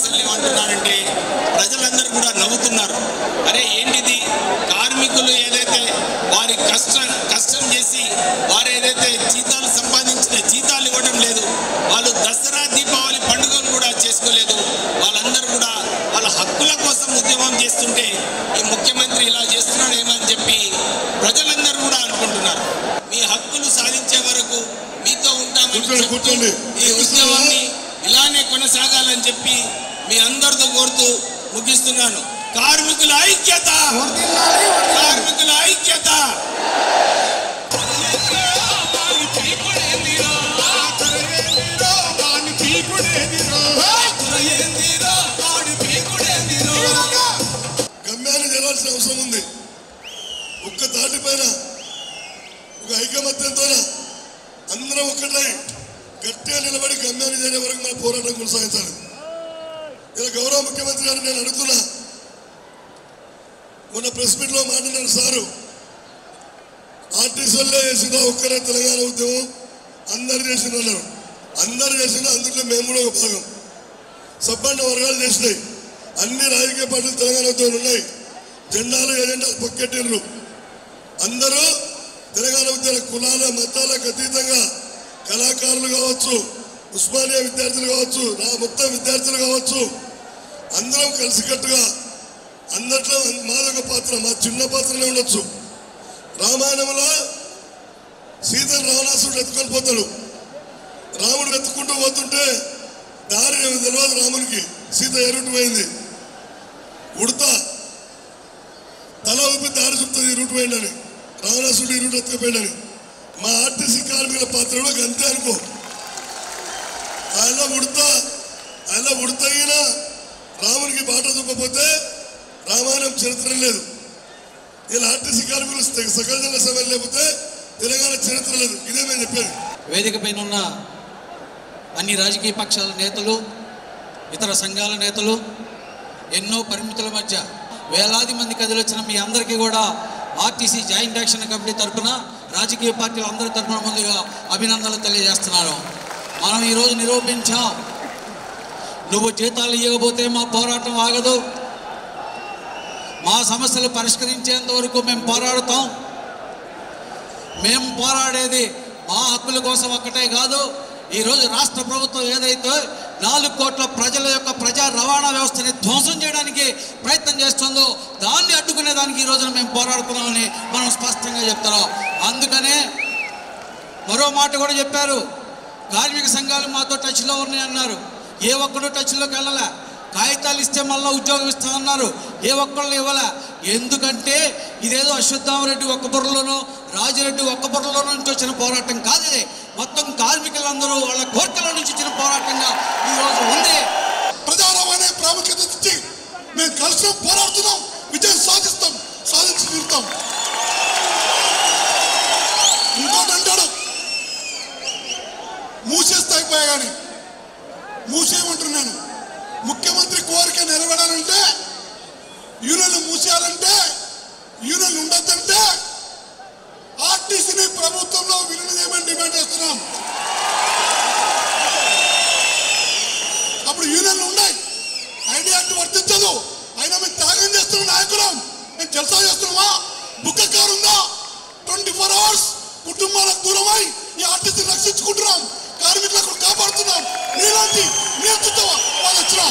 అసలు ఏమంటున్నారంటే ప్రజలందరూ కూడా నవ్వుతున్నారు అరే ఏంటిది కార్మికులు ఏదైతే వారి కష్టం కష్టం చేసి వారు ఏదైతే జీతాలు సంపాదించిన జీతాలు ఇవ్వడం లేదు వాళ్ళు దసరా దీపావళి పండుగలు కూడా చేసుకోలేదు వాళ్ళందరూ కూడా వాళ్ళ హక్కుల కోసం ఉద్యమం చేస్తుంటే ఈ ముఖ్యమంత్రి ఇలా చేస్తున్నాడేమో అని చెప్పి ప్రజలందరూ కూడా అనుకుంటున్నారు మీ హక్కులు సాధించే వరకు మీతో ఉంటామని కూర్చోండి, చెప్తూ కూర్చోండి. ఈ ఉద్యమాన్ని ఇలానే కొనసాగాలని చెప్పి మీ అందరితో కోరుతూ ముగిస్తున్నాను కార్మికుల ఐక్యత కార్మికుల ఐక్యత గమ్యాన్ని చేరాల్సిన అవసరం ఉంది ఒక్క తాటి పైన ఒక ఐకమత్యంతో అందరం ఒక్కటై గట్టిగా నిలబడి గమ్యాన్ని చేరే వరకు మన పోరాటం కొనసాగించాలి ఇలా గౌరవ ముఖ్యమంత్రి గారు నేను అడుగుతున్నా మొన్న ప్రెస్ మీట్ లో మాట్లాడిన సారు ఆర్టీసీ వల్లే చేసిన ఒక్కరే తెలంగాణ ఉద్యమం అందరు చేసిన అన్నారు అందరు చేసిన అందులో మేము కూడా ఒక భాగం సబ్బండ వర్గాలు చేసినాయి అన్ని రాజకీయ పార్టీలు తెలంగాణ ఉద్యమాలు ఉన్నాయి జెండాలు ఎజెండాలు పక్కెట్టిండ్రు అందరూ తెలంగాణ ఉద్యమ కులాల మతాలకు అతీతంగా కళాకారులు కావచ్చు ఉస్మానియా విద్యార్థులు కావచ్చు నా మొత్తం విద్యార్థులు కావచ్చు అందరం కలిసికట్టుగా అందట్లో మాదొక పాత్ర మా చిన్న పాత్రనే ఉండొచ్చు రామాయణంలో సీతను రావణాసుడు ఎత్తుకొని పోతాడు రాముడు వెతుక్కుంటూ పోతుంటే దారి ఏమో తెలియదు రామునికి సీత ఎరుటు పోయింది ఉడతా తల ఊపి దారి చూపుతుంది ఈ రూట్ పోయిందని రావణాసుడు ఈ రూట్ ఎత్తుకుపోయిందని మా ఆర్టీసీ కార్మికుల పాత్ర కూడా గంతే అనుకో ఆయన ఉడతా ఆయన ఉడతగిన రామునికి బాట చూపకపోతే రామాయణం చరిత్ర లేదు ఇలా ఆర్టీసీ కార్మికులు సకల జన సభలు లేకపోతే తెలంగాణ చరిత్ర లేదు ఇదే మేము చెప్పేది వేదిక పైన ఉన్న అన్ని రాజకీయ పక్షాల నేతలు ఇతర సంఘాల నేతలు ఎన్నో పరిమితుల మధ్య వేలాది మంది కదిలొచ్చిన మీ అందరికీ కూడా ఆర్టీసీ జాయింట్ యాక్షన్ కమిటీ తరఫున రాజకీయ పార్టీల అందరి తరఫున ముందుగా అభినందనలు తెలియజేస్తున్నాను మనం ఈరోజు నిరూపించాం నువ్వు జీతాలు ఇవ్వకపోతే మా పోరాటం ఆగదు మా సమస్యలు పరిష్కరించేంత వరకు మేము పోరాడుతాం మేము పోరాడేది మా హక్కుల కోసం ఒక్కటే కాదు ఈరోజు రాష్ట్ర ప్రభుత్వం ఏదైతే నాలుగు కోట్ల ప్రజల యొక్క ప్రజా రవాణా వ్యవస్థని ధ్వంసం చేయడానికి ప్రయత్నం చేస్తుందో దాన్ని అడ్డుకునే దానికి ఈ రోజున మేము పోరాడుతున్నామని మనం స్పష్టంగా చెప్తున్నాం అందుకనే మరో మాట కూడా చెప్పారు కార్మిక సంఘాలు మాతో టచ్లో ఉన్నాయి అన్నారు ఏ ఒక్కడు టచ్లోకి వెళ్ళలే కాగితాలు ఇస్తే మళ్ళీ ఉద్యోగం ఇస్తామన్నారు ఏ ఒక్కళ్ళు ఇవ్వలే ఎందుకంటే ఇదేదో అశ్వత్థామరెడ్డి ఒక్క బుర్రలోనో రాజిరెడ్డి ఒక్క బుర్రలో నుంచి వచ్చిన పోరాటం కాదు ఇది మొత్తం కార్మికులందరూ వాళ్ళ కోరికల నుంచి వచ్చిన పోరాటంగా ఈరోజు ఉంది ప్రధానమైన ప్రాముఖ్యత ఇచ్చి మేము కలిసి పోరాడుతున్నాం విజయం సాధిస్తాం సాధించి తీరుతాం ఇంకోటి అంటాడు మూసేస్తే అయిపోయా కానీ మూసేయమంటున్నాను ముఖ్యమంత్రి కోరిక నెరవేరాలంటే యూనియన్లు మూసేయాలంటే యూనియన్లు ఉండొద్దంటే ఆర్టీసీని ప్రభుత్వంలో విలీనం చేయమని డిమాండ్ చేస్తున్నాం అప్పుడు యూనియన్లు ఉన్నాయి ఐడియా అంటే వర్తించదు అయినా మేము త్యాగం చేస్తున్న నాయకులం మేము జల్సా చేస్తున్నామా బుక్క కారు ఉందా ట్వంటీ ఫోర్ అవర్స్ కుటుంబాలకు దూరమై ఈ ఆర్టీసీ రక్షించుకుంటున్నాం కార్మికులకు కాపాడుతున్నాం నీలాంటి నియంత్రిత వాళ్ళు వచ్చినా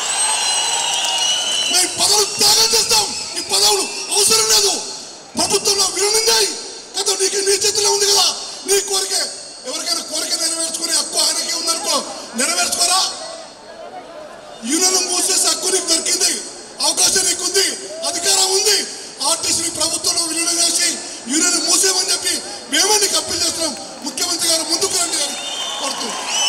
మేము పదవులు త్యాగం చేస్తాం ఈ పదవులు అవసరం లేదు ప్రభుత్వంలో విలీనం చేయి కదా నీకు నీ చేతిలో ఉంది కదా నీ కోరిక ఎవరికైనా కోరిక నెరవేర్చుకునే హక్కు ఆయనకే ఉందనుకో నెరవేర్చుకోరా యూనియన్ మూసేసే హక్కు నీకు దొరికింది అవకాశం నీకుంది అధికారం ఉంది ఆర్టీసీ ప్రభుత్వంలో విలీనం చేసి యూనియన్ మూసేయమని చెప్పి మేమే నీకు అప్పీల్ చేస్తున్నాం ముఖ్యమంత్రి గారు ముందుకు రండి అని కోరుతూ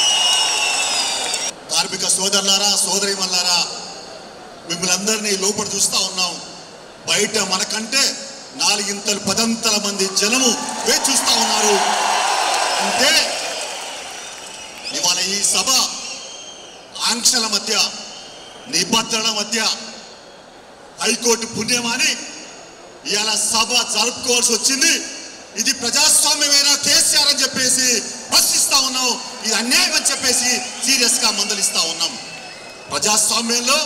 కార్మిక సోదరులారా సోదరిమల్లారా మిమ్మల్ని అందరినీ లోపల చూస్తా ఉన్నాం బయట మనకంటే నాలుగింతలు పదంతల మంది జనము వేచి చూస్తా ఉన్నారు అంటే ఇవాళ ఈ సభ ఆంక్షల మధ్య నిబంధనల మధ్య హైకోర్టు పుణ్యమాని ఇవాళ సభ జరుపుకోవాల్సి వచ్చింది ఇది ప్రజాస్వామ్యమైన కేసీఆర్ అని చెప్పేసి ప్రశ్నిస్తా ఉన్నాం ఇది అన్యాయం అని చెప్పేసి సీరియస్ గా మందలిస్తా ఉన్నాం ప్రజాస్వామ్యంలో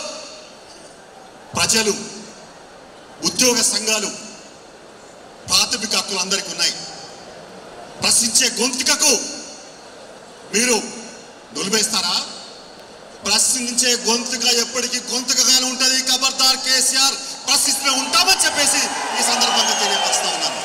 ప్రజలు ఉద్యోగ సంఘాలు ప్రాథమిక హక్కులు అందరికీ ఉన్నాయి ప్రశ్నించే గొంతుకకు మీరు నులివేస్తారా ప్రశ్నించే గొంతుక ఎప్పటికీ గొంతుకగానే ఉంటది ఖబర్దార్ కేసీఆర్ ప్రశ్నిస్తూనే ఉంటామని చెప్పేసి ఈ సందర్భంగా తెలియపరుస్తా ఉన్నాను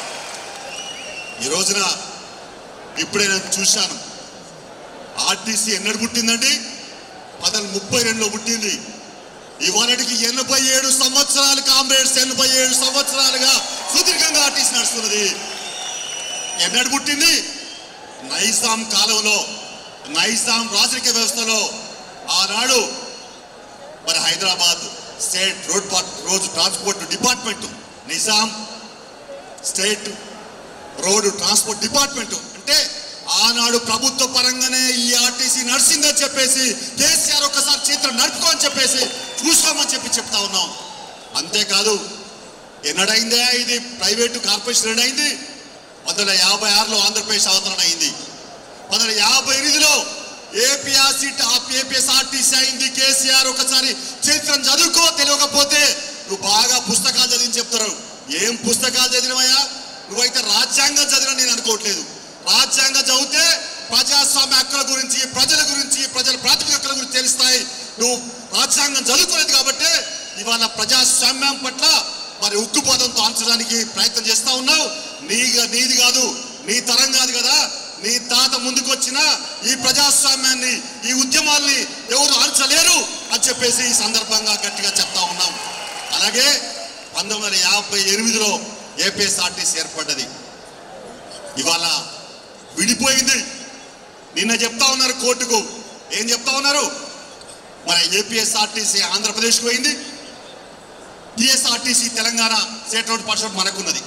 ఈ రోజున ఇప్పుడే నేను చూశాను ఆర్టీసీ ఎన్నడు పుట్టిందండి పదలు ముప్పై రెండులో పుట్టింది ఇవాళకి ఎనభై ఏడు సంవత్సరాలు కామ్రేడ్స్ ఎనభై ఏడు సంవత్సరాలుగా సుదీర్ఘంగా ఆర్టీసీ నడుస్తున్నది ఎన్నడు పుట్టింది నైజాం కాలంలో నైజాం రాజకీయ వ్యవస్థలో ఆనాడు మరి Hyderabad state road part road transport department Nizam state road transport department అంటే ఆనాడు ప్రభుత్వ పరంగానే ఈ ఆర్టీసీ నడిచిందని చెప్పేసి కేసీఆర్ ఒక్కసారి చేతులు నడుపుకోని చెప్పేసి చూసుకోమని చెప్పి చెప్తా ఉన్నాం అంతేకాదు ఎన్నడైందే ఇది ప్రైవేటు కార్పొరేషన్ ఎన్నడైంది వందల యాభై ఆరులో ఆంధ్రప్రదేశ్ అవతరణ అయింది వందల యాభై ఎనిమిదిలో ఏపీఆర్సీ ఏపీఎస్ఆర్టీసీ అయింది కేసీఆర్ ఒకసారి చరిత్రను చదువుకో తెలియకపోతే నువ్వు బాగా పుస్తకాలు చదివి చెప్తారు ఏం పుస్తకాలు చదివినవయ్యా నువ్వైతే రాజ్యాంగం చదివిన నేను అనుకోవట్లేదు రాజ్యాంగం చదివితే ప్రజాస్వామ్య హక్కుల గురించి ప్రజల గురించి ప్రజల ప్రాథమిక హక్కుల గురించి తెలుస్తాయి నువ్వు రాజ్యాంగం చదువుకోలేదు కాబట్టి ఇవాళ ప్రజాస్వామ్యం పట్ల మరి ఉక్కుపాదంతో ఆంచడానికి ప్రయత్నం చేస్తా ఉన్నావు నీగా నీది కాదు నీ తరం కాదు కదా నీ తాత ముందుకు వచ్చిన ఈ ప్రజాస్వామ్యాన్ని ఈ ఉద్యమాల్ని ఎవరు ఆల్చలేరు అని చెప్పేసి ఈ సందర్భంగా గట్టిగా చెప్తా ఉన్నాం అలాగే పంతొమ్మిది వందల యాభై ఎనిమిదిలో ఏపీఎస్ఆర్టీసీ ఏర్పడ్డది ఇవాళ విడిపోయింది నిన్న చెప్తా ఉన్నారు కోర్టుకు ఏం చెప్తా ఉన్నారు మరి ఏపీఎస్ఆర్టీసీ ఆంధ్రప్రదేశ్కి పోయింది TSRTC Telangana state road partnership మనకున్నది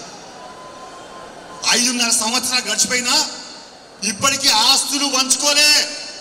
ఐదున్నర సంవత్సరాలు గడిచిపోయినా ఇప్పటికీ ఆస్తులు పంచుకోలే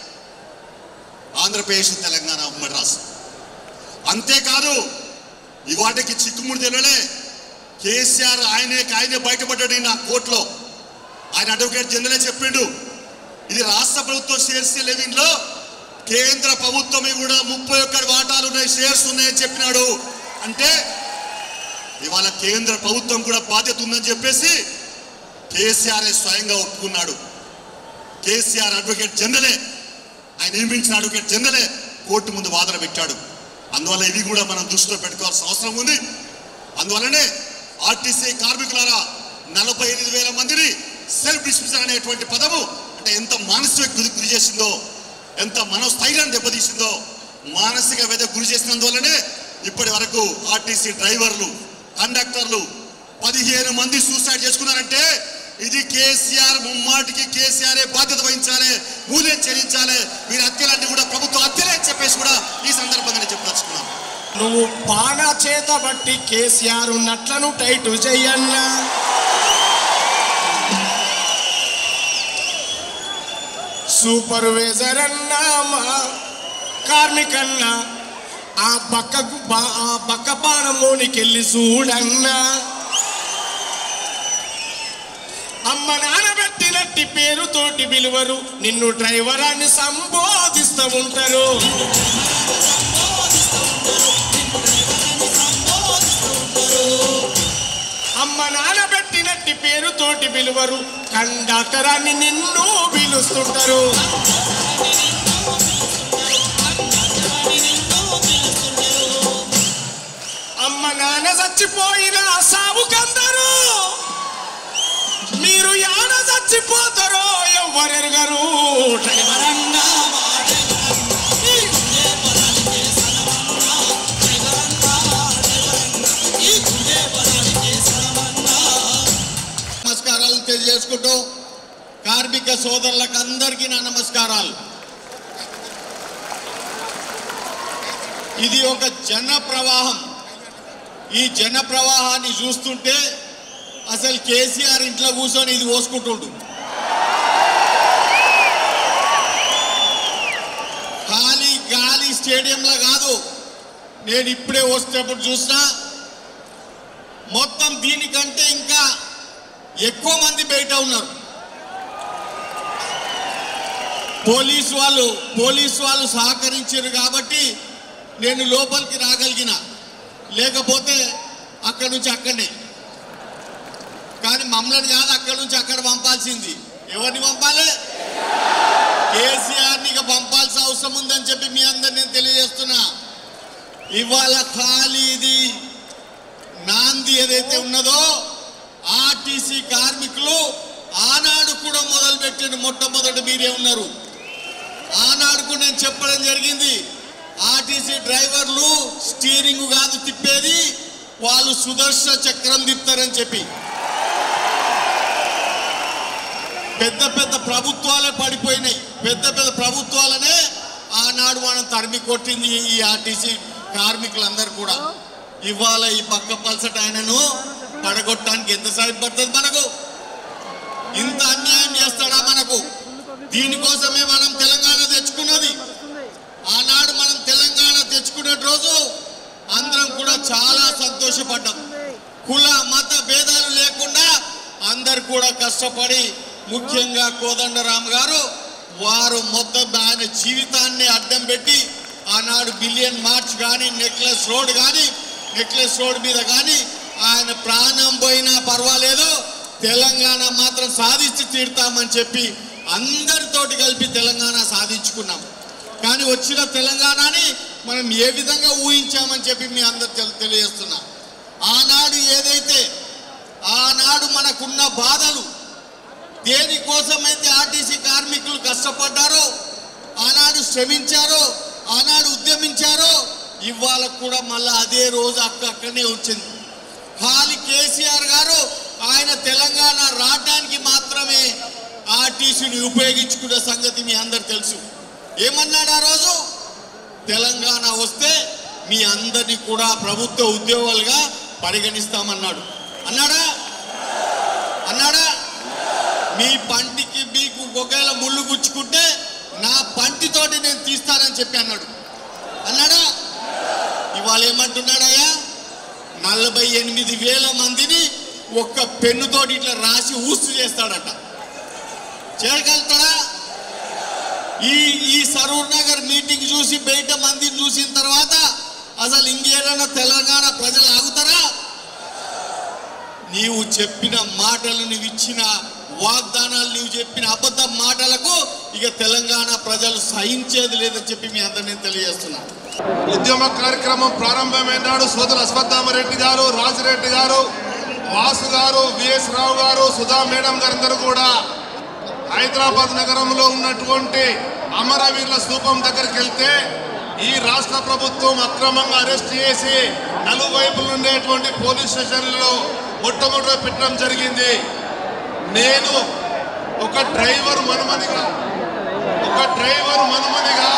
ఆంధ్రప్రదేశ్ తెలంగాణ ఉమ్మడి రాష్ట్రం అంతేకాదు ఇవాటికి చిక్కుముడి తెలియలే కేసీఆర్ ఆయనే ఆయనే బయటపడ్డాడు నా కోర్టులో ఆయన అడ్వకేట్ జనరలే చెప్పిండు ఇది రాష్ట్ర ప్రభుత్వం షేర్స్ లెవింగ్ లో కేంద్ర ప్రభుత్వం కూడా ముప్పై ఒక్కటి వాటాలు ఉన్నాయి షేర్స్ ఉన్నాయని చెప్పినాడు అంటే ఇవాళ కేంద్ర ప్రభుత్వం కూడా బాధ్యత ఉందని చెప్పేసి కేసీఆర్ స్వయంగా ఒప్పుకున్నాడు కేసీఆర్ అడ్వకేట్ జనరలే ఆయన నియమించిన అడ్వకేట్ జనరలే కోర్టు ముందు వాదన పెట్టాడు అందువల్ల ఇవి కూడా మనం దృష్టిలో పెట్టుకోవాల్సిన అవసరం ఉంది అందువల్లనే ఆర్టీసీ కార్మికులారా నలభై ఎనిమిది వేల మందిని సెల్ఫ్ డిస్మిషన్ అనేటువంటి పదము అంటే ఎంత మానసిక గురి గురి చేసిందో ఎంత మనోస్థైర్యాన్ని దెబ్బతీసిందో మానసిక వ్యధ గురి చేసినందువల్లనే ఇప్పటి వరకు ఆర్టీసీ డ్రైవర్లు కండక్టర్లు పదిహేను మంది సూసైడ్ చేసుకున్నారంటే ఇది కేసీఆర్ ముమ్మాటికి కేసీఆర్ బాధ్యత వహించాలి మూల్యం చెల్లించాలి మీరు హత్యలన్నీ కూడా ప్రభుత్వ హత్యలే అని చెప్పేసి కూడా ఈ సందర్భంగా నేను చెప్పదలుచుకున్నాను నువ్వు పాన చేత బట్టి కేసీఆర్ ఉన్నట్లను టైటు చెయ్యన్నా సూపర్వైజర్ అన్నా మా కార్మికన్నా ఆ పక్కకు బా- ఆ పక్క బాణంలోనికెళ్ళి చూడన్నా అమ్మ నానబెట్టినట్టి పేరుతోటి పిలువరు నిన్ను డ్రైవర్ అని సంబోధిస్తూ ఉంటారు అమ్మ నానబెట్టినట్టి పేరుతోటి పిలువరు కండక్టర్ అని నిన్ను పిలుస్తుంటారు అమ్మ నాన్న చచ్చిపోయిన సావుకందరు మీరు యాడ చచ్చిపోతారో ఎవరెరగరు డ్రైవర్ అన్నా నమస్కారాలు తెలియజేసుకుంటూ కార్మిక సోదరులకు అందరికీ నా నమస్కారాలు ఇది ఒక జన ప్రవాహం ఈ జన ప్రవాహాన్ని చూస్తుంటే అసలు కేసీఆర్ ఇంట్లో కూర్చొని ఇది పోసుకుంటుండు ఖాళీ గాలి స్టేడియంలో కాదు నేను ఇప్పుడే వచ్చేటప్పుడు చూసినా మొత్తం దీనికంటే ఇంకా ఎక్కువ మంది బయట ఉన్నారు పోలీసు వాళ్ళు పోలీసు వాళ్ళు సహకరించారు కాబట్టి నేను లోపలికి రాగలిగిన లేకపోతే అక్కడి నుంచి అక్కడనే కానీ మమ్మల్ని కాదు అక్కడి నుంచి అక్కడ పంపాల్సింది ఎవరిని పంపాలి కేసీఆర్ని ఇక పంపాల్సిన అవసరం ఉందని చెప్పి మీ అందరు నేను తెలియజేస్తున్నా ఇవాళ ఖాళీ ఇది నాంది ఏదైతే ఉన్నదో ఆర్టీసీ కార్మికులు ఆనాడు కూడా మొదలు పెట్టిన మొట్టమొదటి మీరే ఉన్నారు ఆనాడు కూడా నేను చెప్పడం జరిగింది ఆర్టీసీ డ్రైవర్లు స్టీరింగ్ కాదు తిప్పేది వాళ్ళు సుదర్శన చక్రం తిప్పుతారని చెప్పి పెద్ద పెద్ద ప్రభుత్వాలే పడిపోయినాయి పెద్ద పెద్ద ప్రభుత్వాలనే ఆనాడు మనం తరిమి కొట్టింది ఈ ఆర్టీసీ కార్మికులందరూ కూడా ఇవాళ ఈ పక్క పల్సట ఆయనను పడగొట్టడానికి ఎంత సమయం పడుతుంది మనకు ఇంత అన్యాయం చేస్తాడా మనకు దీనికోసమే మనం తెలంగాణ తెచ్చుకున్నది ఆనాడు మనం తెలంగాణ తెచ్చుకునే రోజు అందరం కూడా చాలా సంతోషపడ్డాం కుల మత భేదాలు లేకుండా అందరు కూడా కష్టపడి ముఖ్యంగా కోదండరామ్ గారు వారు మొత్తం ఆయన జీవితాన్ని అడ్డం పెట్టి ఆనాడు బిలియన్ మార్చ్ కానీ నెక్లెస్ రోడ్ కానీ నెక్లెస్ రోడ్ మీద కానీ ఆయన ప్రాణం పోయినా పర్వాలేదు తెలంగాణ మాత్రం సాధించి తీరుతామని చెప్పి అందరితోటి కలిపి తెలంగాణ సాధించుకున్నాం కానీ వచ్చిన తెలంగాణని మనం ఏ విధంగా ఊహించామని చెప్పి మీ అందరు తెలి- తెలియజేస్తున్నా ఆనాడు ఏదైతే ఆనాడు మనకున్న బాధలు దేనికోసమైతే ఆర్టీసీ కార్మికులు కష్టపడ్డారో ఆనాడు శ్రమించారో ఆనాడు ఉద్యమించారో ఇవాళ కూడా మళ్ళీ అదే రోజు అక్క అక్కడనే వచ్చింది ఖాళీ కేసీఆర్ గారు ఆయన తెలంగాణ రావడానికి మాత్రమే ఆర్టీసీని ఉపయోగించుకున్న సంగతి మీ అందరు తెలుసు ఏమన్నాడు ఆ రోజు తెలంగాణ వస్తే మీ అందరినీ కూడా ప్రభుత్వ ఉద్యోగాలుగా పరిగణిస్తామన్నాడు అన్నాడా అన్నాడా మీ పంటికి మీకు ఒకవేళ ముళ్ళు గుచ్చుకుంటే నా పంటితోటి నేను తీస్తానని చెప్పి అన్నాడు అన్నాడా ఇవాళ ఏమంటున్నాడయ్యా నలభై ఎనిమిది వేల మందిని ఒక్క పెన్నుతోటి ఇట్లా రాసి ఊస్తు చేస్తాడట చేయగలుగుతాడా ఈ ఈ సరూర్ నగర్ మీటింగ్ చూసి బయట మందిని చూసిన తర్వాత అసలు ఇంకేదైనా తెలంగాణ ప్రజలు ఆగుతారా నీవు చెప్పిన మాటలు నువ్వు ఇచ్చిన వాగ్దానాలు నువ్వు చెప్పిన అబద్ధ మాటలకు ఇక తెలంగాణ ప్రజలు సహించేది లేదని చెప్పి మీ అందరినీ తెలియజేస్తున్నా ఉద్యమ కార్యక్రమం ప్రారంభమైన నాడు సోదరు అశ్వత్థామరెడ్డి గారు రాజిరెడ్డి గారు వాసు గారు విఎస్ రావు గారు సుధా మేడం గారు అందరూ కూడా హైదరాబాద్ నగరంలో ఉన్నటువంటి అమరవీరుల స్థూపం దగ్గరికి వెళ్తే ఈ రాష్ట్ర ప్రభుత్వం అక్రమంగా అరెస్ట్ చేసి నలువైపులు ఉండేటువంటి పోలీస్ స్టేషన్లలో మొట్టమొదటి పెట్టడం జరిగింది నేను ఒక డ్రైవర్ మనుమనిగా ఒక డ్రైవర్ మనుమనిగా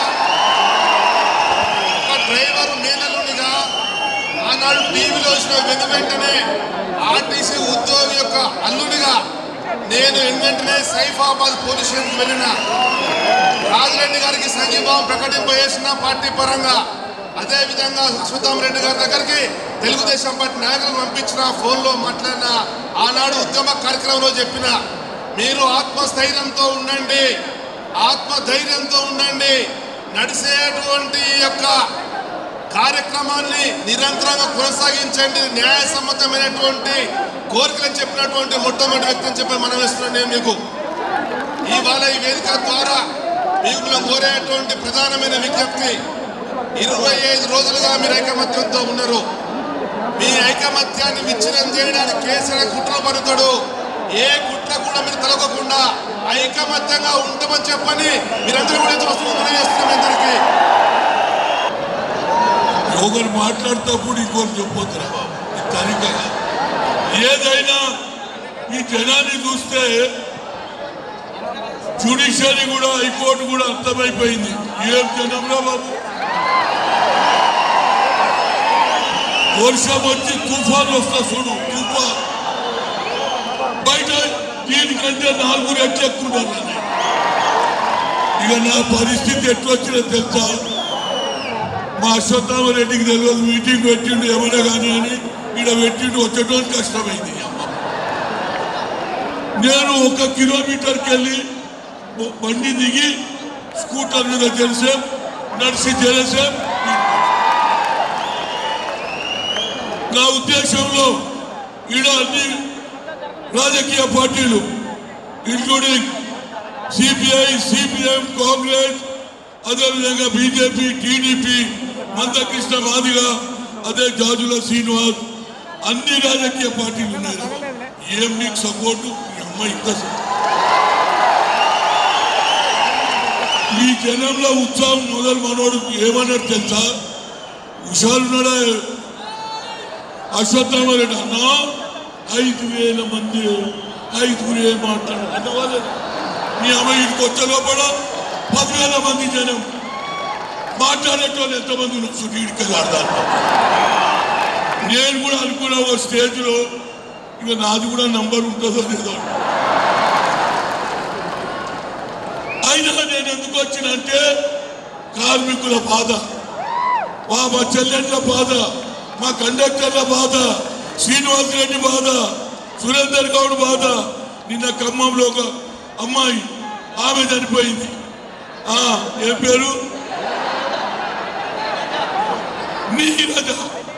ఒక డ్రైవర్ మేనలునిగా ఆనాడు టీవీలో వచ్చిన వెను వెంటనే ఆర్టీసీ ఉద్యోగి యొక్క అల్లుడిగా నేను వెంటనే సైఫాబాద్ పోలీస్ స్టేషన్కి వెళ్ళిన రాజిరెడ్డి గారికి సంఘీభావం ప్రకటింపజేసిన పార్టీ పరంగా అదే విధంగా రెడ్డి గారి దగ్గరికి తెలుగుదేశం పార్టీ నాయకులను పంపించిన ఫోన్లో మాట్లాడిన ఆనాడు ఉద్యమ కార్యక్రమంలో చెప్పిన మీరు ఆత్మస్థైర్యంతో ఉండండి ఆత్మధైర్యంతో ఉండండి నడిచేటువంటి ఈ యొక్క కార్యక్రమాన్ని నిరంతరంగా కొనసాగించండి న్యాయసమ్మతమైనటువంటి కోరికలు చెప్పినటువంటి మొట్టమొదటి వ్యక్తి అని చెప్పి మనం ఇస్తున్నాం నేను మీకు ఇవాళ ఈ వేదిక ద్వారా మీకు మేము కోరేటువంటి ప్రధానమైన విజ్ఞప్తి ఇరవై ఐదు రోజులుగా మీరు ఐకమత్యంతో ఉన్నారు మీ ఐకమత్యాన్ని విచ్ఛిన్నం చేయడానికి కేసీఆర్ కుట్ర పరుతాడు ఏ కుట్ర కూడా మీరు తలగకుండా ఐకమత్యంగా ఉంటామని చెప్పని మీరందరూ కూడా ఎంతో వస్తువులు చేస్తున్నాం అందరికీ ఒకరు మాట్లాడేటప్పుడు ఇంకొకరు చెప్పొద్దురా బాబు ఇది తరికగా ఏదైనా ఈ జనాన్ని చూస్తే జ్యుడిషియరీ కూడా హైకోర్టు కూడా అర్థమైపోయింది ఏం జనంరా బాబు వర్షం వచ్చి తుఫాన్ వస్తా చూడు తుఫాన్ బయట దీనికంటే నాలుగు రెట్లు ఎక్కువ ఇక నా పరిస్థితి ఎట్లొచ్చినా తెలుసా మా అశ్వత్థామరెడ్డికి తెలియదు మీటింగ్ పెట్టిండు ఏమైనా కానీ అని ఇక్కడ పెట్టిండు వచ్చేటోని కష్టమైంది అమ్మ. నేను ఒక కిలోమీటర్కి వెళ్ళి బ- బండి దిగి స్కూటర్ మీద తెలిసే నడిచి తెలిసే నా ఉద్దేశంలో ఈడ అన్ని రాజకీయ పార్టీలు ఇంక్లూడింగ్ సిపిఐ సిపిఎం కాంగ్రెస్ అదేవిధంగా బీజేపీ టీడీపీ మందకృష్ణ మాదిగ అదే జాజుల శ్రీనివాస్ అన్ని రాజకీయ పార్టీలు ఉన్నాయి ఏం నీకు సపోర్టు మీ అమ్మ ఇంత సపోర్టు. ఈ జనంలో ఉత్సాహం మొదలు మనోడు ఏమన్నాడు తెలుసా హుషారున్నాడా అశ్వత్థామరెడ్డి అన్నా ఐదు వేల మంది ఐదుగురు ఏం మాట్లాడు అంటే వాళ్ళు మీ అమ్మ ఇంటికి వచ్చే లోపల పదివేల మంది జనం మాట్లాడేటోళ్ళు ఎంతమంది ఉన్నారు సుడీడికి ఆడదారు నేను కూడా అనుకున్నా ఓ స్టేజ్లో ఇక నాది కూడా నంబర్ ఉంటుందో లేదో అయినా నేను ఎందుకు వచ్చినంటే కార్మికుల బాధ మా మా చెల్లెళ్ళ బాధ మా కండక్టర్ల బాధ శ్రీనివాస్ రెడ్డి బాధ సురేందర్ గౌడ్ బాధ నిన్న ఖమ్మంలో ఒక అమ్మాయి ఆమె చనిపోయింది ఆ ఏం పేరు నీరజ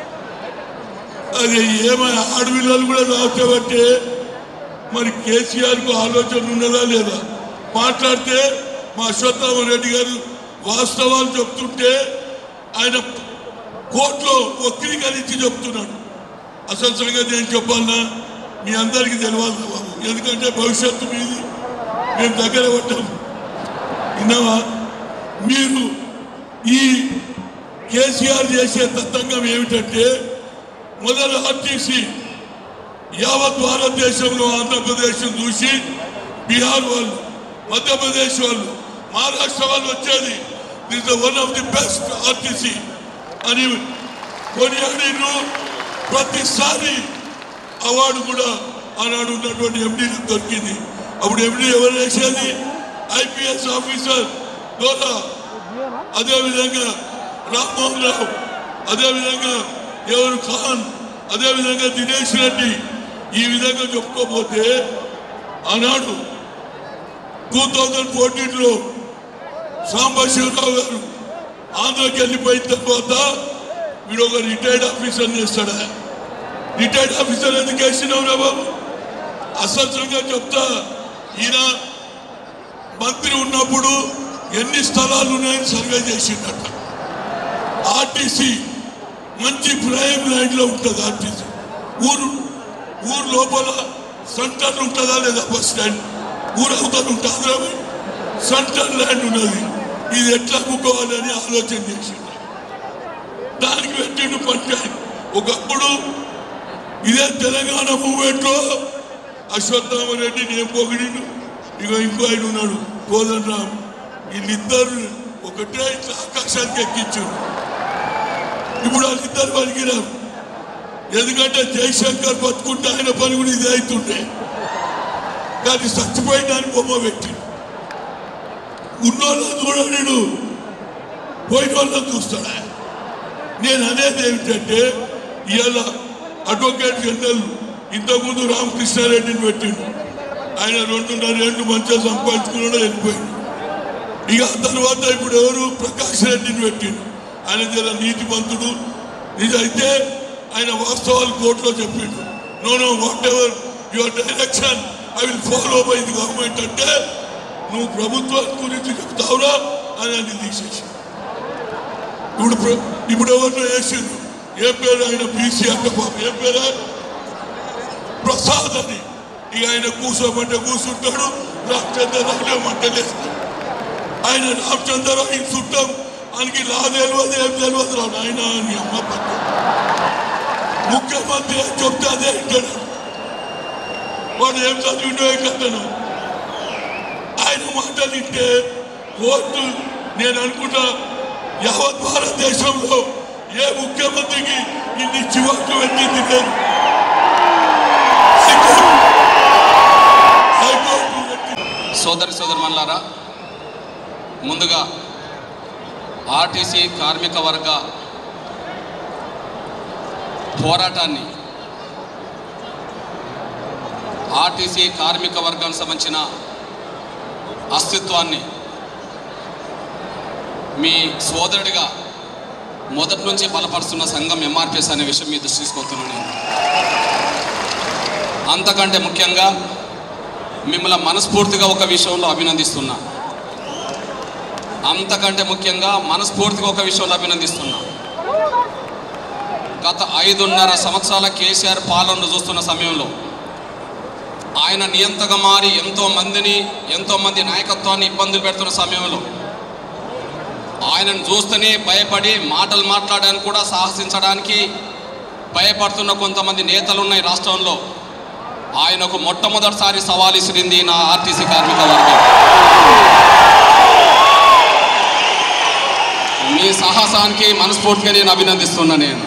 అదే ఏమైనా ఆడపిల్లలు కూడా రావచ్చబట్టే మరి కేసీఆర్ కు ఆలోచన ఉన్నదా లేదా మాట్లాడితే మా అశ్వత్థామ రెడ్డి గారు వాస్తవాలు చెప్తుంటే ఆయన కోర్టులో వక్రీకరించి చెప్తున్నాడు అసలు సంగతి ఏం చెప్పాలన్నా మీ అందరికీ తెలియాలి బాబు ఎందుకంటే భవిష్యత్తు మీది మేము దగ్గర పడ్డాం విన్నావా మీరు ఈ కేసీఆర్ చేసే తతంగం ఏమిటంటే మొదలు ఆర్టీసీ యావత్ భారతదేశంలో ఆంధ్రప్రదేశ్ చూసి బీహార్ వాళ్ళు మధ్యప్రదేశ్ వాళ్ళు మహారాష్ట్ర వాళ్ళు వచ్చేది this one of the best RTC అని కొనియాడిను ప్రతిసారి అవార్డు కూడా ఆనాడు ఉన్నటువంటి ఎండీలకు దొరికింది అప్పుడు ఎండీ ఎవరు వేసేది ఐపీఎస్ ఆఫీసర్ దోరా అదేవిధంగా రామ్మోహన్ రావు అదేవిధంగా ఎవరు ఖాన్ అదేవిధంగా దినేష్ రెడ్డి ఈ విధంగా చెప్పుకోపోతే ఆనాడు టూ థౌజండ్ ఫోర్టీన్లో సాంబశివరావు గారు ఆంధ్రకి వెళ్ళిపోయిన తర్వాత వీడు ఒక రిటైర్డ్ ఆఫీసర్ చేస్తాడా రిటైర్డ్ ఆఫీసర్ ఎందుకు వేసినావు రా బాబు అసలు సంగతి చెప్తా ఈయన మంత్రి ఉన్నప్పుడు ఎన్ని స్థలాలు ఉన్నాయని సర్వే చేసిందట ఆర్టీసీ మంచి ప్రైమ్ ల్యాండ్ లో ఉంటుంది ఆర్టీసీ ఊరు ఊరు లోపల సెంటర్ ఉంటుందా లేదా బస్ స్టాండ్ ఊరు అవతల ఉంటుందా సెంటర్ ల్యాండ్ ఉన్నది ఇది ఎట్లా అమ్ముకోవాలని ఆలోచన చేసింది దానికి పెట్టిండు పంచాయతీ ఒకప్పుడు ఇదే తెలంగాణ మూమెంట్ లో అశ్వత్థామరెడ్డి నేను పొగిడిండు ఇక ఇంకో ఆయన ఉన్నాడు కోదన్ రామ్ వీళ్ళిద్దరు ఒకటే ఇట్లా ఆకాశానికి ఎక్కించారు ఇప్పుడు వాళ్ళిద్దరు పలికినారు ఎందుకంటే జయశంకర్ బతుకుంటే ఆయన పని కూడా ఇది అవుతుండే కానీ చచ్చిపోయిన బొమ్మ పెట్టి ఉన్నోళ్ళని చూడడు పోయిన వాళ్ళని చూస్తాడా నేను అనేది ఏమిటంటే ఇవాళ అడ్వకేట్ జనరల్ ఇంతకుముందు రామకృష్ణారెడ్డిని పెట్టిండు ఆయన రెండున్నర ఏళ్ళు మంచిగా సంపాదించుకున్నాడు వెళ్ళిపోయిండు ఇక ఆ తర్వాత ఇప్పుడు ఎవరు ప్రకాష్ రెడ్డిని పెట్టిండు ఆయన జర నీతిమంతుడు ఇదైతే ఆయన వాస్తవాలు కోర్టులో చెప్పిండు no no whatever your direction I will follow by the government అంటే నువ్వు ప్రభుత్వం గురించి చెప్తావురా అని అది తీసేసి ఇప్పుడు ప్ర- ఇప్పుడు ఎవరినో వేసిండు ఏ పేరు ఆయన బీసీ అంటే పాప ఏ పేరు ప్రసాద్ అని ఇక ఆయన కూర్చోమంటే కూర్చుంటాడు రామచంద్రరావు లేమంటే లేస్తాడు ఆయన రామచంద్రరావు ఆయన చుట్టాం ఆయనకి లా తెలియదు ఏం తెలియదు రా నాయన అని అమ్మ పట్టు ముఖ్యమంత్రి ఏం చెప్తే అదే వింటాడు వాడు ఏం చదివిండో ఏం కథను ఆయన మాటలు వింటే కోర్టు నేను అనుకుంటా యావత్ భారతదేశంలో ఏ ముఖ్యమంత్రికి ఇన్ని చివట్లు పెట్టింది లేదు హైకోర్టు హైకోర్టు పెట్టింది. సోదరి సోదరుమల్లారా ముందుగా ఆర్టీసీ కార్మిక వర్గ పోరాటాన్ని ఆర్టీసీ కార్మిక వర్గానికి సంబంధించిన అస్తిత్వాన్ని మీ సోదరుడిగా మొదటి నుంచి బలపరుస్తున్న సంఘం ఎంఆర్పిఎస్ అనే విషయం మీ దృష్టి తీసుకొస్తున్నాను నేను అంతకంటే ముఖ్యంగా మిమ్మల్ని మనస్ఫూర్తిగా ఒక విషయంలో అభినందిస్తున్నా అంతకంటే ముఖ్యంగా మనస్ఫూర్తిగా ఒక విషయంలో అభినందిస్తున్నా గత ఐదున్నర సంవత్సరాల కేసీఆర్ పాలనను చూస్తున్న సమయంలో ఆయన నియంతగా మారి ఎంతో మందిని ఎంతో మంది నాయకత్వాన్ని ఇబ్బందులు పెడుతున్న సమయంలో ఆయనను చూస్తేనే భయపడి మాటలు మాట్లాడడానికి కూడా సాహసించడానికి భయపడుతున్న కొంతమంది నేతలు ఉన్నాయి రాష్ట్రంలో ఆయనకు మొట్టమొదటిసారి సవాల్ ఇసిరింది నా ఆర్టీసీ కార్మిక వర్గం మీ సాహసానికి మనస్ఫూర్తిగా నేను అభినందిస్తున్నా నేను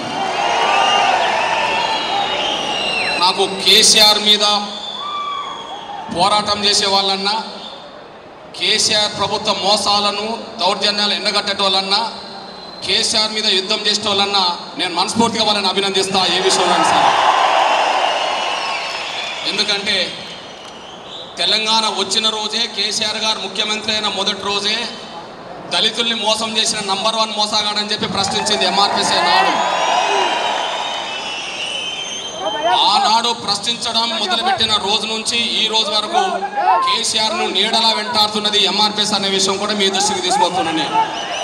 నాకు కేసీఆర్ మీద పోరాటం చేసే వాళ్ళన్నా కేసీఆర్ ప్రభుత్వ మోసాలను దౌర్జన్యాలు ఎండగట్టేటోళ్ళన్నా కేసీఆర్ మీద యుద్ధం చేసేటోళ్ళన్నా నేను మనస్ఫూర్తిగా వాళ్ళని అభినందిస్తా ఏ విషయంలో సరే ఎందుకంటే తెలంగాణ వచ్చిన రోజే కేసీఆర్ గారు ముఖ్యమంత్రి అయిన మొదటి రోజే దళితుల్ని మోసం చేసిన నంబర్ వన్ మోసగాడని చెప్పి ప్రశ్నించింది ఎంఆర్పిసి నాడు ఆనాడు ప్రశ్నించడం మొదలుపెట్టిన రోజు నుంచి ఈ రోజు వరకు కేసీఆర్ ను నీడలా వెంటాడుతున్నది ఎంఆర్పిఎస్ అనే విషయం కూడా మీ దృష్టికి తీసుకొస్తున్నాను నేను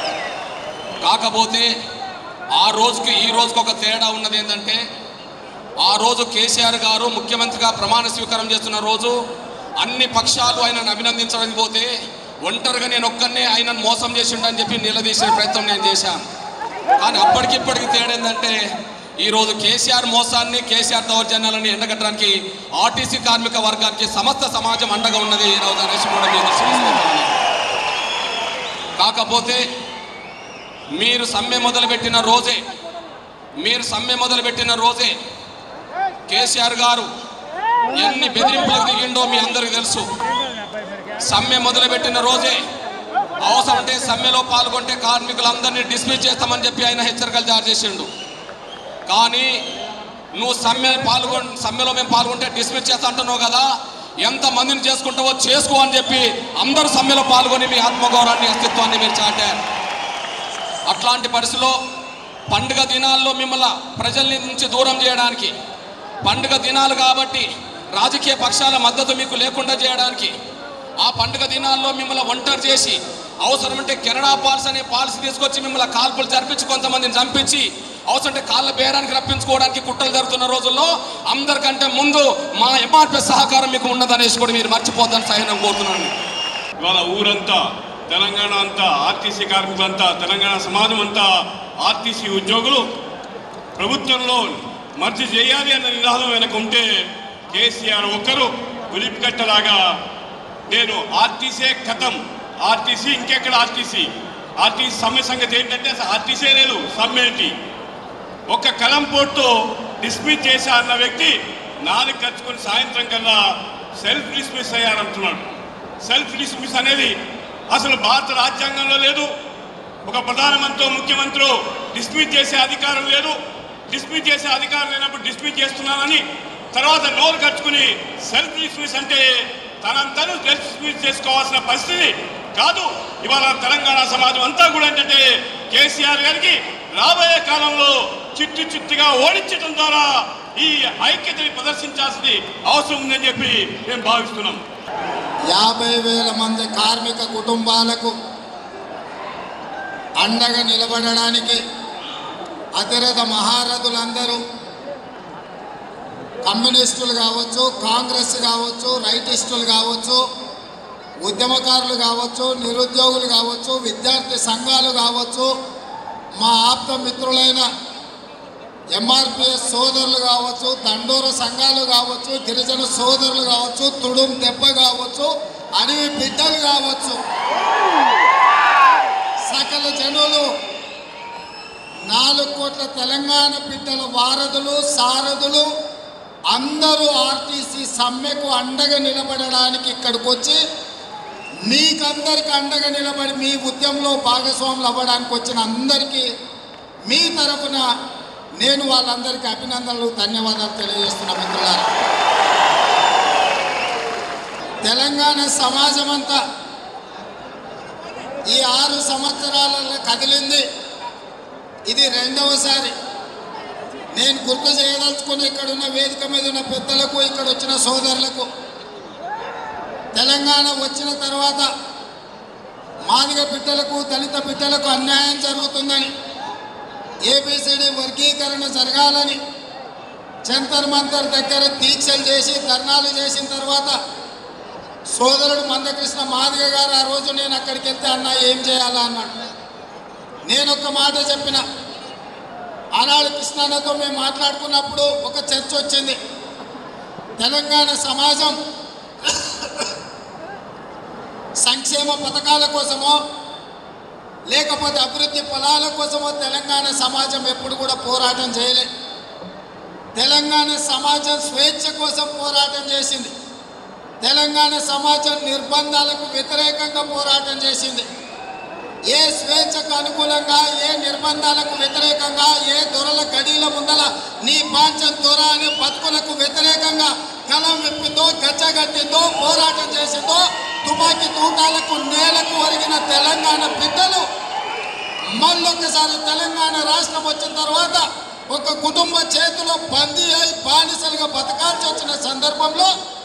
కాకపోతే ఆ రోజుకి ఈ రోజుకి ఒక తేడా ఉన్నది ఏంటంటే ఆ రోజు కేసీఆర్ గారు ముఖ్యమంత్రిగా ప్రమాణ స్వీకారం చేస్తున్న రోజు అన్ని పక్షాలు ఆయనను అభినందించడానికి పోతే ఒంటరిగా నేను ఒక్కరినే ఆయనను మోసం చేసిండని చెప్పి నిలదీసే ప్రయత్నం నేను చేశాను కానీ అప్పటికిప్పటికి తేడా ఏంటంటే ఈరోజు కేసీఆర్ మోసాన్ని కేసీఆర్ దౌర్జన్యాలని ఎండగట్టడానికి ఆర్టీసీ కార్మిక వర్గానికి సమస్త సమాజం అండగా ఉన్నది ఈ రోజు అనేసి కూడా మీ దృష్టికి తీసుకొస్తున్నాను. కాకపోతే మీరు సమ్మె మొదలుపెట్టిన రోజే మీరు సమ్మె మొదలుపెట్టిన రోజే కేసీఆర్ గారు ఎన్ని బెదిరింపులకు దిగిండో మీ అందరికీ తెలుసు సమ్మె మొదలుపెట్టిన రోజే అవసరం అంటే సమ్మెలో పాల్గొంటే కార్మికులందరినీ డిస్మిస్ చేస్తామని చెప్పి ఆయన హెచ్చరికలు జారీ చేసిండు కానీ నువ్వు సమ్మె పాల్గొ సమ్మెలో మేము పాల్గొంటే డిస్మిస్ చేస్తా అంటున్నావు కదా ఎంత మందిని చేసుకుంటావో చేసుకో అని చెప్పి అందరూ సమ్మెలో పాల్గొని మీ ఆత్మగౌరవాన్ని అస్తిత్వాన్ని మీరు చాటారు అట్లాంటి పరిస్థితిలో పండుగ దినాల్లో మిమ్మల్ని ప్రజల నుంచి దూరం చేయడానికి పండుగ దినాలు కాబట్టి రాజకీయ పక్షాల మద్దతు మీకు లేకుండా చేయడానికి ఆ పండుగ దినాల్లో మిమ్మల్ని ఒంటరి చేసి అవసరమంటే కెనడా పాలసీ అనే పాలసీ తీసుకొచ్చి మిమ్మల్ని కాల్పులు జరిపించి కొంతమందిని చంపించి అవసరమంటే కాళ్ళ బేరానికి రప్పించుకోవడానికి కుట్రలు జరుగుతున్న రోజుల్లో అందరికంటే ముందు మా ఎంఆర్పీ సహకారం మీకు ఉన్నదనేసి కూడా మీరు మర్చిపోద్దని సహనం కోరుతున్నాను ఇవాళ ఊరంతా తెలంగాణ అంతా ఆర్టీసీ కార్మికులంతా తెలంగాణ సమాజం అంతా ఆర్టీసీ ఉద్యోగులు ప్రభుత్వంలో మర్జీ చేయాలి అన్న నినాదం వెనక ఉంటే కేసీఆర్ ఒక్కరు ఉలిపికట్టలాగా నేను ఆర్టీసీ కథం ఆర్టీసీ ఇంకెక్కడ ఆర్టీసీ ఆర్టీసీ సమ్మె సంగతి ఏంటంటే అసలు ఆర్టీసీ లేదు సమ్మె ఏంటి ఒక్క కలం పోటుతో డిస్మిస్ చేశా అన్న వ్యక్తి నాలుగు ఖర్చుకొని సాయంత్రం కల్లా సెల్ఫ్ డిస్మిస్ అయ్యారంటున్నాడు సెల్ఫ్ డిస్మిస్ అనేది అసలు భారత రాజ్యాంగంలో లేదు ఒక ప్రధానమంత్రి ముఖ్యమంత్రి డిస్మిస్ చేసే అధికారం లేదు డిస్మిస్ చేసే అధికారం లేనప్పుడు డిస్మిస్ చేస్తున్నానని తర్వాత నోరు ఖర్చుకుని సెల్ఫ్ డిస్మిస్ అంటే తనంతను డిస్మిస్ చేసుకోవాల్సిన పరిస్థితి కాదు ఇవాళ తెలంగాణ సమాజం అంతా కూడా ఏంటంటే కేసీఆర్ గారికి రాబోయే కాలంలో చిట్టు చిట్టుగా ఓడించడం ద్వారా ఈ ఐక్యతని ప్రదర్శించాల్సింది అవసరం ఉందని చెప్పి మేము భావిస్తున్నాం యాభై వేల మంది కార్మిక కుటుంబాలకు అండగా నిలబడడానికి అతిరథ మహారథులందరూ కమ్యూనిస్టులు కావచ్చు కాంగ్రెస్ కావచ్చు రైటిస్టులు కావచ్చు ఉద్యమకారులు కావచ్చు నిరుద్యోగులు కావచ్చు విద్యార్థి సంఘాలు కావచ్చు మా ఆప్త మిత్రులైన ఎంఆర్పిఎస్ సోదరులు కావచ్చు దండోర సంఘాలు కావచ్చు గిరిజన సోదరులు కావచ్చు తుడుం దెబ్బ కావచ్చు అడవి బిడ్డలు కావచ్చు సకల జనులు నాలుగు కోట్ల తెలంగాణ బిడ్డల వారధులు సారథులు అందరూ ఆర్టీసీ సమ్మెకు అండగా నిలబడడానికి ఇక్కడికి వచ్చి మీకందరికి అండగా నిలబడి మీ ఉద్యమంలో భాగస్వాములు అవ్వడానికి వచ్చిన అందరికీ మీ తరఫున నేను వాళ్ళందరికీ అభినందనలు ధన్యవాదాలు తెలియజేస్తున్నా మిత్రులారా తెలంగాణ సమాజం అంతా ఈ ఆరు సంవత్సరాలలో కదిలింది ఇది రెండవసారి నేను గుర్తు చేయదలుచుకున్న ఇక్కడ ఉన్న వేదిక మీద ఉన్న పెద్దలకు ఇక్కడ వచ్చిన సోదరులకు తెలంగాణ వచ్చిన తర్వాత మాదిగ బిడ్డలకు దళిత బిడ్డలకు అన్యాయం జరుగుతుందని ఏబిసిడి వర్గీకరణ జరగాలని జంతర్ మంతర్ దగ్గర దీక్షలు చేసి ధర్నాలు చేసిన తర్వాత సోదరుడు మందకృష్ణ మాదిగ గారు ఆ రోజు నేను అక్కడికి వెళ్తే అన్న ఏం చేయాలా అన్నాడు నేను ఒక మాట చెప్పిన ఆనాడు కృష్ణన్నతో మేము మాట్లాడుకున్నప్పుడు ఒక చర్చ వచ్చింది తెలంగాణ సమాజం సంక్షేమ పథకాల కోసమో లేకపోతే అభివృద్ధి ఫలాల కోసమో తెలంగాణ సమాజం ఎప్పుడు కూడా పోరాటం చేయలే తెలంగాణ సమాజం స్వేచ్ఛ కోసం పోరాటం చేసింది తెలంగాణ సమాజం నిర్బంధాలకు వ్యతిరేకంగా పోరాటం చేసింది ఏ స్వేచ్ఛకు అనుకూలంగా ఏ నిర్బంధాలకు వ్యతిరేకంగా ఏ దొరల గడిల ముందల నీ పాంచం దొర అనే బతుకులకు వ్యతిరేకంగా కలం విప్పిందో గచ్చగట్టిందో పోరాటం చేసిందో తుపాకీ తూటాలకు నేలకు ఒరిగిన తెలంగాణ బిడ్డలు మళ్ళొక్కసారి తెలంగాణ రాష్ట్రం వచ్చిన తర్వాత ఒక కుటుంబ చేతిలో బందీ అయి బానిసలుగా బతకాల్సి వచ్చిన సందర్భంలో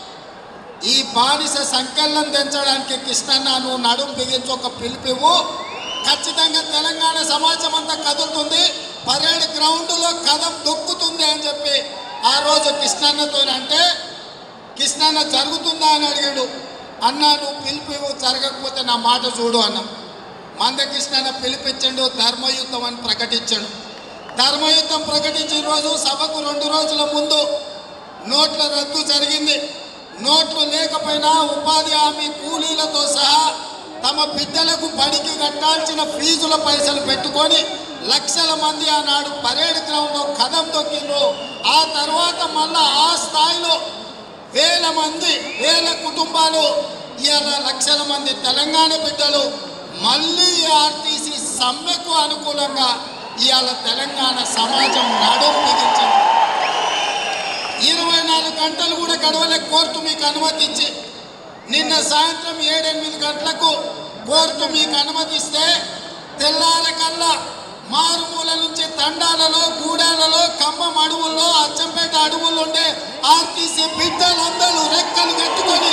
ఈ బానిస సంకలనం తెంచడానికి కృష్ణన్న నువ్వు నడుం బిగించి ఒక పిలిపివు ఖచ్చితంగా తెలంగాణ సమాజం అంతా కదులుతుంది పరేడ్ గ్రౌండ్లో కథం దొక్కుతుంది అని చెప్పి ఆ రోజు కృష్ణన్నతో అంటే కృష్ణన్న జరుగుతుందా అని అడిగాడు అన్న నువ్వు పిలిపివు జరగకపోతే నా మాట చూడు అన్న మందకృష్ణన్న పిలిపించండు ధర్మయుద్ధం అని ప్రకటించాడు ధర్మయుద్ధం ప్రకటించిన రోజు సభకు రెండు రోజుల ముందు నోట్ల రద్దు జరిగింది నోట్లు లేకపోయినా ఉపాధి హామీ కూలీలతో సహా తమ బిడ్డలకు బడికి కట్టాల్సిన ఫీజుల పైసలు పెట్టుకొని లక్షల మంది ఆనాడు పరేడ్ గ్రౌండ్లో కదం తొక్కిండ్రు ఆ తర్వాత మళ్ళా ఆ స్థాయిలో వేల మంది వేల కుటుంబాలు ఇవాళ లక్షల మంది తెలంగాణ బిడ్డలు మళ్ళీ ఆర్టీసీ సమ్మెకు అనుకూలంగా ఇవాళ తెలంగాణ సమాజం నడుం బిగించింది ఇరవై నాలుగు గంటలు కూడా గడవలే కోర్టు మీకు అనుమతించి నిన్న సాయంత్రం ఏడెనిమిది గంటలకు కోర్టు మీకు అనుమతిస్తే తెల్లారకల్లా మారుమూల నుంచి తండాలలో గూడాలలో ఖమ్మం అడవుల్లో అచ్చంపేట అడవుల్లో ఉండే ఆర్టీసీ బిడ్డలందరూ రెక్కలు కట్టుకొని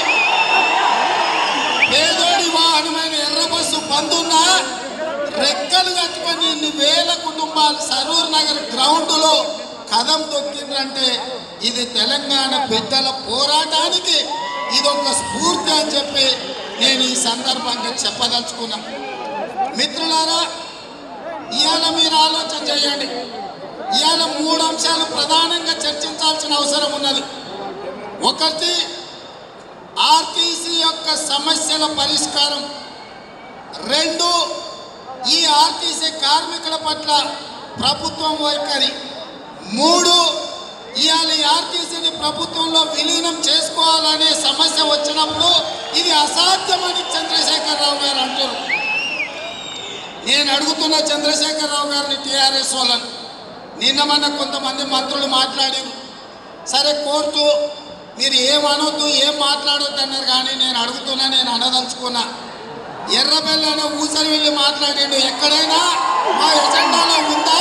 పేదోడి వాహనమైన ఎర్ర బస్సు బందున్నా రెక్కలు కట్టుకొని ఇన్ని వేల కుటుంబాలు సరూర్ నగర్ గ్రౌండ్లో కదం తొక్కిండ్రంటే ఇది తెలంగాణ బిడ్డల పోరాటానికి ఇది ఒక స్ఫూర్తి అని చెప్పి నేను ఈ సందర్భంగా చెప్పదలుచుకున్నా మిత్రులారా ఇవాళ మీరు ఆలోచన చేయండి ఇవాళ మూడు అంశాలు ప్రధానంగా చర్చించాల్సిన అవసరం ఉన్నది ఒకటి ఆర్టీసీ యొక్క సమస్యల పరిష్కారం రెండు ఈ ఆర్టీసీ కార్మికుల పట్ల ప్రభుత్వం వైఖరి మూడు ఇవాళ ఈ ఆర్టీసీని ప్రభుత్వంలో విలీనం చేసుకోవాలనే సమస్య వచ్చినప్పుడు ఇది అసాధ్యమని చంద్రశేఖరరావు గారు అంటారు నేను అడుగుతున్న చంద్రశేఖరరావు గారిని టీఆర్ఎస్ వాళ్ళని నిన్న మన కొంతమంది మంత్రులు మాట్లాడారు సరే కోర్టు మీరు ఏం అనొద్దు ఏం మాట్లాడొద్దు అన్నారు కానీ నేను అడుగుతున్నా నేను అనదలుచుకున్నా ఎర్రబెల్లి అనే ఊసరి వెళ్ళి మాట్లాడాడు ఎక్కడైనా మా ఎజెండాలో ఉందా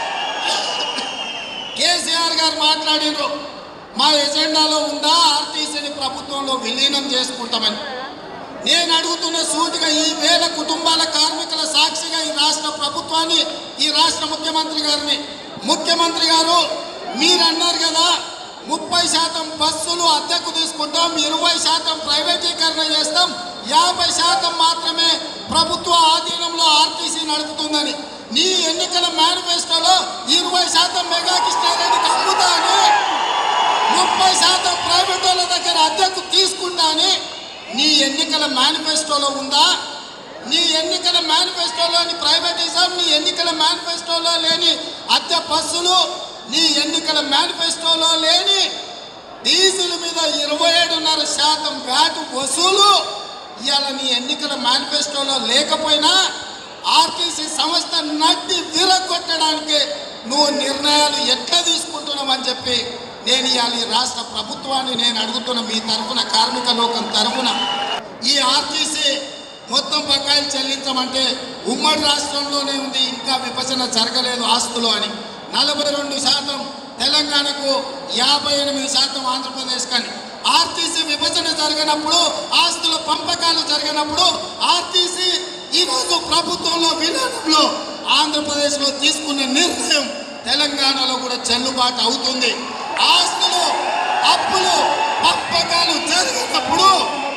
కేసీఆర్ గారు మాట్లాడిండ్రు మా ఎజెండాలో ఉందా ఆర్టీసీని ప్రభుత్వంలో విలీనం చేసుకుంటామని నేను అడుగుతున్న సూటిగా ఈ వేల కుటుంబాల కార్మికుల సాక్షిగా ఈ రాష్ట్ర ప్రభుత్వాన్ని ఈ రాష్ట్ర ముఖ్యమంత్రి గారిని ముఖ్యమంత్రి గారు మీరు అన్నారు కదా ముప్పై శాతం బస్సులు అద్దెకు తీసుకుంటాం ఇరవై శాతం ప్రైవేటీకరణ చేస్తాం యాభై శాతం మాత్రమే ప్రభుత్వ ఆధీనంలో ఆర్టీసీ నడుపుతుందని నీ ఎన్నికల మేనిఫెస్టోలో ఇరవై శాతం మెగా కృష్ణారెడ్డికి అమ్ముతా అని ముప్పై శాతం ప్రైవేట్ వాళ్ళ దగ్గర అద్దెకు తీసుకుంటా అని నీ ఎన్నికల మేనిఫెస్టోలో ఉందా నీ ఎన్నికల మేనిఫెస్టోలోని ప్రైవేటిజం నీ ఎన్నికల మేనిఫెస్టోలో లేని అద్దె బస్సులు నీ ఎన్నికల మేనిఫెస్టోలో లేని డీజిల్ మీద ఇరవై ఏడున్నర శాతం వ్యాటు వసూలు ఇవాళ నీ ఎన్నికల మేనిఫెస్టోలో లేకపోయినా ఆర్టీసీ సంస్థ నడ్డి విరగొట్టడానికి నువ్వు నిర్ణయాలు ఎట్లా తీసుకుంటున్నావు అని చెప్పి నేను ఇవాళ ఈ రాష్ట్ర ప్రభుత్వాన్ని నేను అడుగుతున్న మీ తరఫున కార్మిక లోకం తరఫున ఈ ఆర్టీసీ మొత్తం బకాయిలు చెల్లించమంటే ఉమ్మడి రాష్ట్రంలోనే ఉంది ఇంకా విభజన జరగలేదు ఆస్తులు అని నలభై రెండు శాతం తెలంగాణకు యాభై ఎనిమిది శాతం ఆంధ్రప్రదేశ్ కానీ ఆర్టీసీ విభజన జరిగినప్పుడు ఆస్తుల పంపకాలు జరిగినప్పుడు ఆర్టీసీ ఈరోజు ప్రభుత్వంలో విధానంలో ఆంధ్రప్రదేశ్లో తీసుకున్న నిర్ణయం తెలంగాణలో కూడా చెల్లుబాటు అవుతుంది ఆస్తులు అప్పులు పంపకాలు జరిగినప్పుడు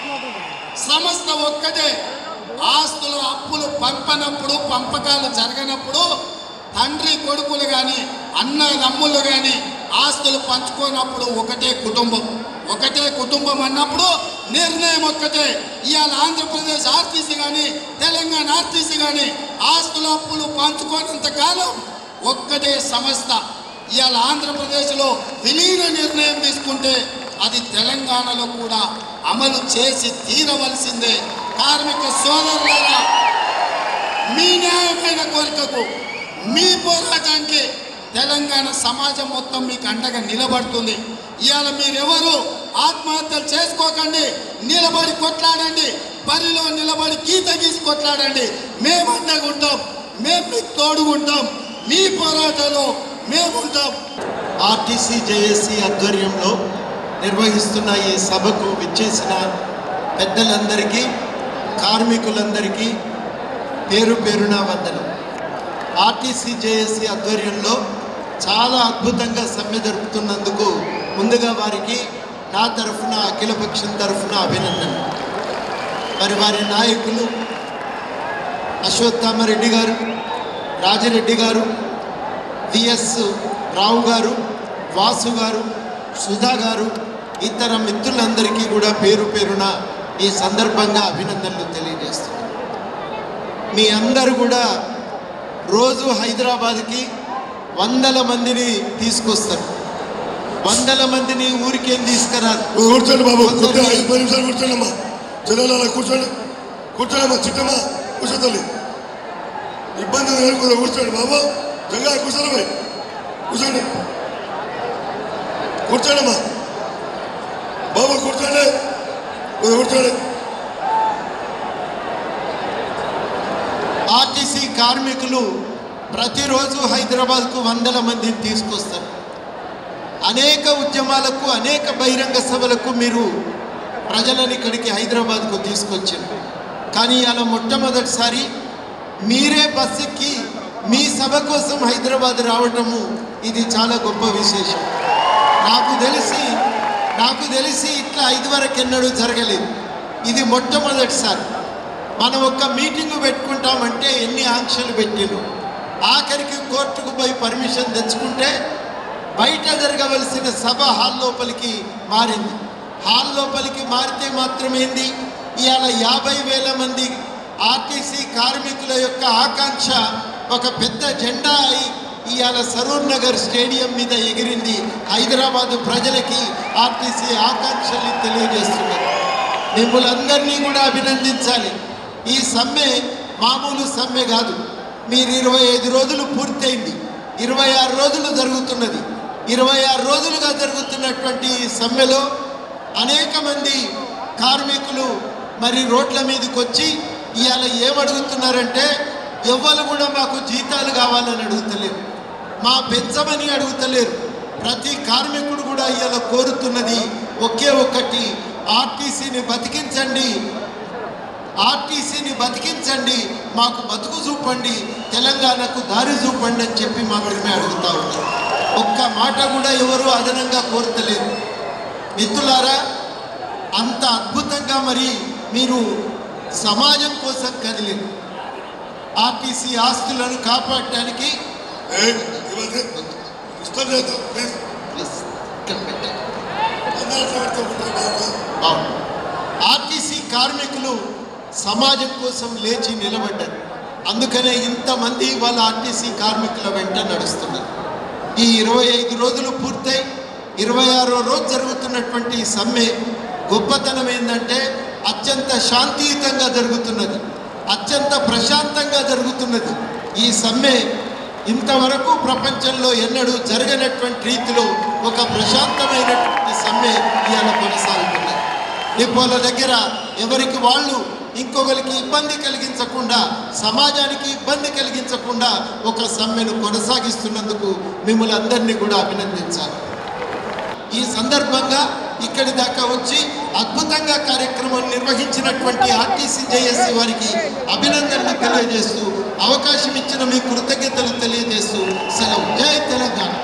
సంస్థ ఒక్కటే ఆస్తులు అప్పులు పంపనప్పుడు పంపకాలు జరగనప్పుడు తండ్రి కొడుకులు కానీ అన్నదమ్ములు కానీ ఆస్తులు పంచుకోనప్పుడు ఒకటే కుటుంబం ఒకటే కుటుంబం అన్నప్పుడు నిర్ణయం ఒక్కటే ఇవాళ ఆంధ్రప్రదేశ్ ఆర్టీసీ కానీ తెలంగాణ ఆర్టీసీ కానీ ఆస్తుల అప్పులు పంచుకోనంత కాలం ఒక్కటే సంస్థ ఇవాళ ఆంధ్రప్రదేశ్లో విలీన నిర్ణయం తీసుకుంటే అది తెలంగాణలో కూడా అమలు చేసి తీరవలసిందే కార్మిక సోదరులారా మీ న్యాయమైన కోరికకు మీ పోరాటానికి తెలంగాణ సమాజం మొత్తం మీకు అండగా నిలబడుతుంది ఇవాళ మీరెవరు ఆత్మహత్యలు చేసుకోకండి నిలబడి కొట్లాడండి బరిలో నిలబడి గీత గీసి కొట్లాడండి మేము అండగా ఉంటాం మేము మీకు తోడుగుంటాం మీ పోరాటంలో మేముంటాం ఆర్టీసీ జేఏసీ ఆధ్వర్యంలో నిర్వహిస్తున్న ఈ సభకు విచ్చేసిన పెద్దలందరికీ కార్మికులందరికీ పేరు పేరున వందనం ఆర్టీసీ జేఏసీ ఆధ్వర్యంలో చాలా అద్భుతంగా సమ్మె జరుపుతున్నందుకు ముందుగా వారికి నా తరఫున అఖిలపక్షం తరఫున అభినందన మరి వారి నాయకులు అశ్వత్థామరెడ్డి గారు రాజిరెడ్డి గారు విఎస్ రావు గారు వాసు గారు సుధా గారు ఇతర మిత్రులందరికీ కూడా పేరు పేరున ఈ సందర్భంగా అభినందనలు తెలియజేస్తున్నాను మీ అందరూ కూడా రోజు హైదరాబాద్కి వందల మందిని తీసుకొస్తారు వందల మందిని ఊరికేం తీసుకురారు కూర్చోండి బాబు కొద్దిగా ఐదు పది నిమిషాలు కూర్చోండి అమ్మా జనాలు అలా కూర్చోండి కూర్చోండి అమ్మా చిట్టమ్మా కూర్చో తల్లి ఇబ్బంది ఉంది కానీ కొద్దిగా కూర్చోండి బాబు జంగా కూర్చోండి పోయి కూర్చోండి కూర్చోండి అమ్మా బాబు కూర్చోండి కొద్దిగా కూర్చోండి ఆర్టీసీ కార్మికులు ప్రతిరోజు హైదరాబాద్కు వందల మందిని తీసుకొస్తారు అనేక ఉద్యమాలకు అనేక బహిరంగ సభలకు మీరు ప్రజలను ఇక్కడికి హైదరాబాద్కు తీసుకొచ్చారు కానీ అలా మొట్టమొదటిసారి మీరే బస్ ఎక్కి మీ సభ కోసం హైదరాబాద్ రావటము ఇది చాలా గొప్ప విశేషం నాకు తెలిసి నాకు తెలిసి ఇట్లా ఐదు వరకు ఎన్నడూ జరగలేదు ఇది మొట్టమొదటిసారి మనం ఒక్క మీటింగ్ పెట్టుకుంటామంటే ఎన్ని ఆంక్షలు పెట్టిను ఆఖరికి కోర్టుకు పోయి పర్మిషన్ తెచ్చుకుంటే బయట జరగవలసిన సభ హాల్ లోపలికి మారింది హాల్ లోపలికి మారితే మాత్రమేంది ఇవాళ యాభై వేల మంది ఆర్టీసీ కార్మికుల యొక్క ఆకాంక్ష ఒక పెద్ద జెండా అయి ఇవాళ సరూర్ నగర్ స్టేడియం మీద ఎగిరింది హైదరాబాదు ప్రజలకి ఆర్టీసీ ఆకాంక్షల్ని తెలియజేస్తున్నారు మిమ్మల్ని అందరినీ కూడా అభినందించాలి ఈ సమ్మె మామూలు సమ్మె కాదు మీరు ఇరవై ఐదు రోజులు పూర్తయింది ఇరవై ఆరు రోజులు జరుగుతున్నది ఇరవై ఆరు రోజులుగా జరుగుతున్నటువంటి ఈ సమ్మెలో అనేక మంది కార్మికులు మరి రోడ్ల మీదకి వచ్చి ఇవాళ ఏమడుగుతున్నారంటే ఎవ్వరు కూడా మాకు జీతాలు కావాలని అడుగుతలేరు మా పెంచమని అడుగుతలేరు ప్రతి కార్మికుడు కూడా ఇవాళ కోరుతున్నది ఒకే ఒక్కటి ఆర్టీసీని బతికించండి ఆర్టీసీని బతికించండి మాకు బతుకు చూపండి తెలంగాణకు దారి చూపండి అని చెప్పి మా మేమే అడుగుతా ఉంటాం ఒక్క మాట కూడా ఎవరు అదనంగా కోరతలేదు మిత్రులారా అంత అద్భుతంగా మరి మీరు సమాజం కోసం కదిలేదు ఆర్టీసీ ఆస్తులను కాపాడటానికి ఏ, ఇవ్వద్దు. డిస్టర్బ్ చేద్దాం ప్లీజ్ ప్లీజ్ ఇక్కడ పెట్టండి. అందరూ అట్లా పెడతాం, ఉంటారు బాగా. అవును ఆర్టీసీ కార్మికులు సమాజం కోసం లేచి నిలబడ్డారు అందుకనే ఇంతమంది వాళ్ళ ఆర్టీసీ కార్మికుల వెంట నడుస్తున్నారు ఈ ఇరవై ఐదు రోజులు పూర్తయి ఇరవై ఆరో రోజు జరుగుతున్నటువంటి ఈ సమ్మె గొప్పతనం ఏంటంటే అత్యంత శాంతియుతంగా జరుగుతున్నది అత్యంత ప్రశాంతంగా జరుగుతున్నది ఈ సమ్మె ఇంతవరకు ప్రపంచంలో ఎన్నడూ జరగనటువంటి రీతిలో ఒక ప్రశాంతమైనటువంటి సమ్మె ఇవాళ కొనసాగుతున్నది డిపోల దగ్గర ఎవరికి వాళ్ళు ఇంకొకరికి ఇబ్బంది కలిగించకుండా సమాజానికి ఇబ్బంది కలిగించకుండా ఒక సమ్మెను కొనసాగిస్తున్నందుకు మిమ్మల్ని అందరినీ కూడా అభినందించాలి ఈ సందర్భంగా ఇక్కడి దాకా వచ్చి అద్భుతంగా కార్యక్రమం నిర్వహించినటువంటి ఆర్టీసీ జేఏసీ వారికి అభినందనలు తెలియజేస్తూ అవకాశం ఇచ్చిన మీ కృతజ్ఞతలు తెలియజేస్తూ సెలవు జై తెలంగాణ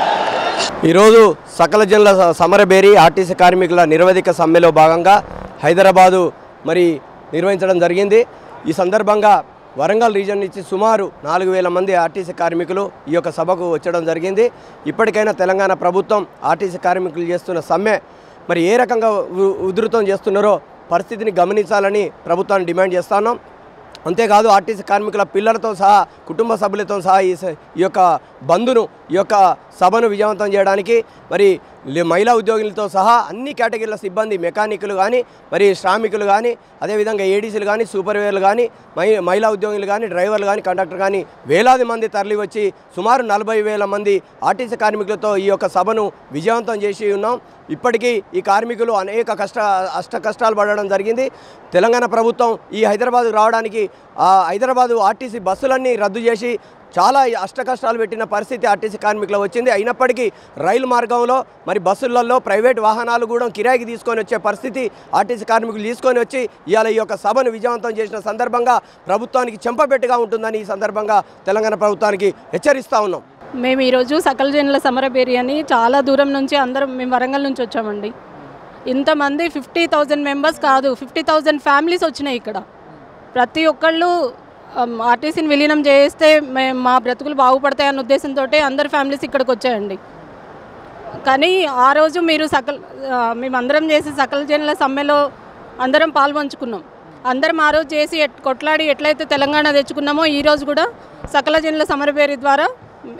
ఈరోజు సకల జనుల స- సమరబేరి ఆర్టీసీ కార్మికుల నిరవధిక సమ్మెలో భాగంగా హైదరాబాదు మరి నిర్వహించడం జరిగింది ఈ సందర్భంగా వరంగల్ రీజన్ నుంచి సుమారు నాలుగు వేల మంది ఆర్టీసీ కార్మికులు ఈ యొక్క సభకు వచ్చడం జరిగింది ఇప్పటికైనా తెలంగాణ ప్రభుత్వం ఆర్టీసీ కార్మికులు చేస్తున్న సమ్మె మరి ఏ రకంగా ఉ- ఉధృతం చేస్తున్నారో పరిస్థితిని గమనించాలని ప్రభుత్వాన్ని డిమాండ్ చేస్తున్నాం అంతేకాదు ఆర్టీసీ కార్మికుల పిల్లలతో సహా కుటుంబ సభ్యులతో సహా ఈ స- ఈ యొక్క బంధును ఈ యొక్క సభను విజయవంతం చేయడానికి మరి లే- మహిళా ఉద్యోగులతో సహా అన్ని కేటగిరీల సిబ్బంది మెకానికులు కానీ మరి శ్రామికులు కానీ అదేవిధంగా ఏడీసీలు కానీ సూపర్వేర్లు కానీ మహి మహిళా ఉద్యోగులు కానీ డ్రైవర్లు కానీ కండక్టర్ కానీ వేలాది మంది తరలి వచ్చి సుమారు నలభై వేల మంది ఆర్టీసీ కార్మికులతో ఈ యొక్క సభను విజయవంతం చేసి ఉన్నాం ఇప్పటికీ ఈ కార్మికులు అనేక కష్ట అష్ట కష్టాలు పడడం జరిగింది తెలంగాణ ప్రభుత్వం ఈ హైదరాబాద్ రావడానికి ఆ హైదరాబాదు ఆర్టీసీ బస్సులన్నీ రద్దు చేసి చాలా అష్ట కష్టాలు పెట్టిన పరిస్థితి ఆర్టీసీ కార్మికులు వచ్చింది అయినప్పటికీ రైలు మార్గంలో మరి బస్సులలో ప్రైవేట్ వాహనాలు కూడా కిరాయికి తీసుకొని వచ్చే పరిస్థితి ఆర్టీసీ కార్మికులు తీసుకొని వచ్చి ఇవాళ ఈ యొక్క సభను విజయవంతం చేసిన సందర్భంగా ప్రభుత్వానికి చెంపబెట్టుగా ఉంటుందని ఈ సందర్భంగా తెలంగాణ ప్రభుత్వానికి హెచ్చరిస్తూ ఉన్నాం మేము ఈరోజు సకల జనుల సమరబేరి అని చాలా దూరం నుంచి అందరం మేము వరంగల్ నుంచి వచ్చామండి ఇంతమంది ఫిఫ్టీ థౌజండ్ మెంబర్స్ కాదు ఫిఫ్టీ థౌజండ్ ఫ్యామిలీస్ వచ్చినాయి ఇక్కడ ప్రతి ఒక్కళ్ళు ఆమ్, ఆర్టీసీని విలీనం చేస్తే మేము మా బ్రతుకులు బాగుపడతాయి అన్న ఉద్దేశంతో అందరు ఫ్యామిలీస్ ఇక్కడికి వచ్చాయండి కానీ ఆ రోజు మీరు సకల ఆ, మేమందరం చేసి సకల జనుల సమ్మెలో అందరం పాల్పంచుకున్నాం అందరం ఆ రోజు చేసి ఎట్- కొట్లాడి ఎట్లయితే తెలంగాణ తెచ్చుకున్నామో ఈ రోజు కూడా సకల జనుల సమరపేరి ద్వారా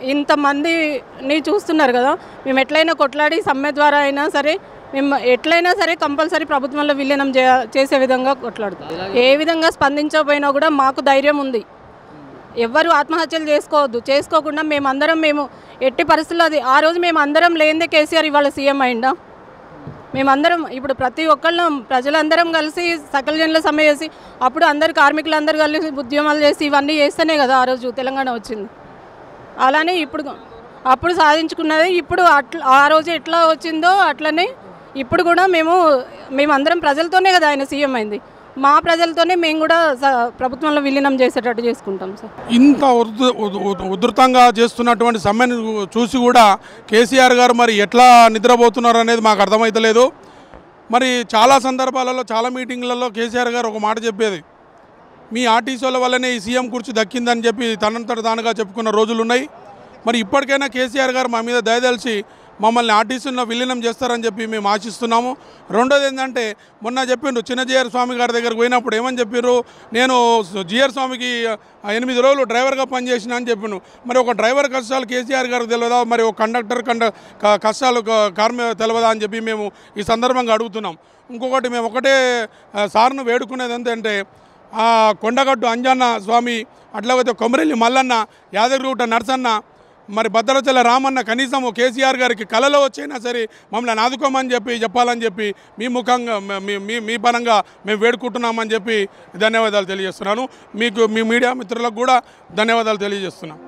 ఇంతమందిని చూస్తున్నారు కదా మేము ఎట్లయినా కొట్లాడి సమ్మె ద్వారా అయినా సరే మేము ఎట్లయినా సరే కంపల్సరీ ప్రభుత్వంలో విలీనం చే చేసే విధంగా కొట్లాడుతాం ఏ విధంగా స్పందించకపోయినా కూడా మాకు ధైర్యం ఉంది ఎవ్వరు ఆత్మహత్యలు చేసుకోవద్దు చేసుకోకుండా మేమందరం మేము ఎట్టి పరిస్థితుల్లో అది ఆ రోజు మేము అందరం లేనిదే కేసీఆర్ ఇవాళ సీఎం అయిందా మేమందరం ఇప్పుడు ప్రతి ఒక్కళ్ళం ప్రజలందరం కలిసి సకల జనుల సమ్మె చేసి అప్పుడు అందరు కార్మికులందరూ కలిసి ఉద్యమాలు చేసి ఇవన్నీ చేస్తేనే కదా ఆ రోజు తెలంగాణ వచ్చింది అలానే ఇప్పుడు అప్పుడు సాధించుకున్నది ఇప్పుడు అట్లా ఆ రోజు ఎట్లా వచ్చిందో అట్లనే ఇప్పుడు కూడా మేము మేమందరం ప్రజలతోనే కదా ఆయన సీఎం అయింది మా ప్రజలతోనే మేము కూడా స- ప్రభుత్వంలో విలీనం చేసేటట్టు చేసుకుంటాం సార్ ఇంత ఉధృ- ఉధృ- ఉధృ- ఉధృతంగా చేస్తున్నటువంటి సమ్మెను చూసి కూడా కేసీఆర్ గారు మరి ఎట్లా నిద్రపోతున్నారు అనేది మాకు అర్థమవుతలేదు మరి చాలా సందర్భాలలో చాలా మీటింగ్లలో కేసీఆర్ గారు ఒక మాట చెప్పేది మీ ఆర్టీసీల వల్లనే ఈ సీఎం కుర్చీ దక్కిందని చెప్పి తనంతట తానుగా చెప్పుకున్న రోజులు ఉన్నాయి మరి ఇప్పటికైనా కేసీఆర్ గారు మా మీద దయదలిచి మమ్మల్ని ఆర్టీసీలో విలీనం చేస్తారని చెప్పి మేము ఆశిస్తున్నాము రెండోది ఏంటంటే మొన్న చెప్పిండ్రు చిన్న జిఆర్ స్వామి గారి దగ్గరకు పోయినప్పుడు ఏమని చెప్పారు నేను జిఆర్ స్వామికి ఆ ఎనిమిది రోజులు డ్రైవర్గా పనిచేసిన అని చెప్పిండు మరి ఒక డ్రైవర్ కష్టాలు కేసీఆర్ గారికి తెలియదా మరి ఒక కండక్టర్ కండ క- కష్టాలు క- కార్మిక తెలియదా అని చెప్పి మేము ఈ సందర్భంగా అడుగుతున్నాం ఇంకొకటి మేము ఒకటే ఆ, సార్ను వేడుకునేది ఏంటంటే ఆ కొండగట్టు అంజన్న స్వామి అట్లాగైతే కొమరెల్లి మల్లన్న యాదగిరిగుట్ట నరసన్న మరి భద్రాచల రామన్న కనీసం కేసీఆర్ గారికి కలలో వచ్చైనా సరే మమ్మల్ని ఆదుకోమని చెప్పి చెప్పాలని చెప్పి మీ ముఖంగా మీ మీ మీ పరంగా మేము వేడుకుంటున్నామని చెప్పి ధన్యవాదాలు తెలియజేస్తున్నాను మీకు మీ మీడియా మిత్రులకు కూడా ధన్యవాదాలు తెలియజేస్తున్నాను